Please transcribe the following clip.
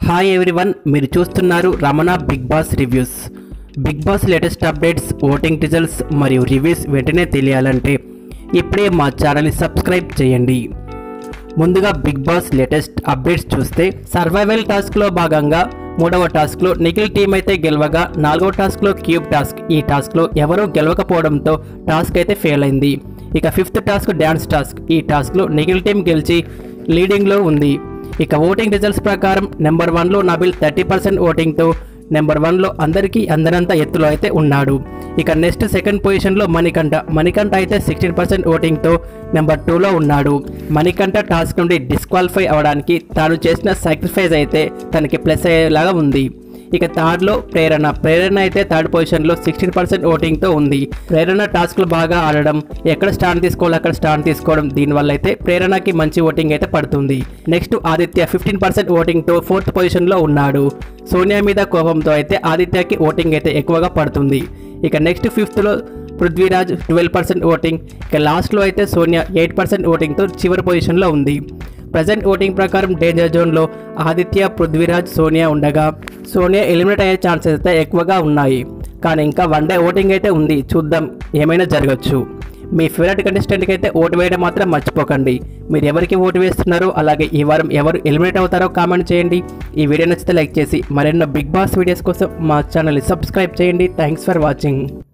hi everyone మీరు చూస్తున్నారు Ramana Bigg Boss reviews Bigg Boss latest updates voting results మరియు reviews వెంటనే తెలియాలంటే ఇప్పుడే మా ఛానల్ని సబ్స్క్రైబ్ చేయండి ముందుగా బిగ్ బాస్ లేటెస్ట్ అప్డేట్స్ చూస్తే సర్వైవల్ టాస్క్లో భాగంగా మూడవ టాస్క్లో నిఖిల్ టీం అయితే గెలవగా నాలుగవ టాస్క్లో క్యూబ్ టాస్క్ ఈ టాస్క్లో ఎవరూ గెలవకపోవడంతో టాస్క్ అయితే ఫెయిల్ అయింది ఇక ఫిఫ్త్ టాస్క్ డ్యాన్స్ టాస్క్ ఈ టాస్క్లో నిఖిల్ టీం గెలిచి లీడింగ్లో ఉంది ఇక ఓటింగ్ రిజల్ట్స్ ప్రకారం నెంబర్ వన్లో నబిల్ థర్టీ పర్సెంట్ ఓటింగ్తో నెంబర్ వన్లో అందరికీ అందనంత ఎత్తులో అయితే ఉన్నాడు ఇక నెక్స్ట్ సెకండ్ పొజిషన్లో మణికంఠ మణికంఠ అయితే సిక్స్టీన్ పర్సెంట్ ఓటింగ్తో నెంబర్ టూలో ఉన్నాడు మణికంఠ టాస్క్ నుండి డిస్క్వాలిఫై అవ్వడానికి తాను చేసిన సాక్రిఫైస్ అయితే తనకి ప్లస్ అయ్యేలాగా ఉంది ఇక థర్డ్లో ప్రేరణ ప్రేరణ అయితే థర్డ్ పొజిషన్లో సిక్స్టీన్ పర్సెంట్ ఓటింగ్తో ఉంది ప్రేరణ టాస్క్లు బాగా ఆడడం ఎక్కడ స్టాండ్ తీసుకోవాలి అక్కడ స్టాండ్ తీసుకోవడం దీనివల్ల అయితే ప్రేరణకి మంచి ఓటింగ్ అయితే పడుతుంది నెక్స్ట్ ఆదిత్య ఫిఫ్టీన్ పర్సెంట్ ఓటింగ్తో ఫోర్త్ పొజిషన్లో ఉన్నాడు సోనియా మీద కోపంతో అయితే ఆదిత్యకి ఓటింగ్ అయితే ఎక్కువగా పడుతుంది ఇక నెక్స్ట్ ఫిఫ్త్లో పృథ్వీరాజ్ ట్వెల్వ్ పర్సెంట్ ఓటింగ్ ఇక లాస్ట్లో అయితే సోనియా ఎయిట్ పర్సెంట్ ఓటింగ్తో చివరి పొజిషన్లో ఉంది ప్రజెంట్ ఓటింగ్ ప్రకారం డేంజర్ జోన్లో ఆదిత్య పృథ్వీరాజ్ సోనియా ఉండగా సోనియా ఎలిమినేట్ అయ్యే ఛాన్సెస్ అయితే ఎక్కువగా ఉన్నాయి కానీ ఇంకా వన్ డే ఓటింగ్ అయితే ఉంది చూద్దాం ఏమైనా జరగచ్చు మీ ఫేవరెట్ కంటెస్టెంట్కి అయితే ఓటు వేయడం మాత్రం మర్చిపోకండి మీరు ఎవరికి ఓటు వేస్తున్నారో అలాగే ఈ వారం ఎవరు ఎలిమినేట్ అవుతారో కామెంట్ చేయండి ఈ వీడియో నచ్చితే లైక్ చేసి మరెన్నో బిగ్ బాస్ వీడియోస్ కోసం మా ఛానల్ని సబ్స్క్రైబ్ చేయండి థ్యాంక్స్ ఫర్ వాచింగ్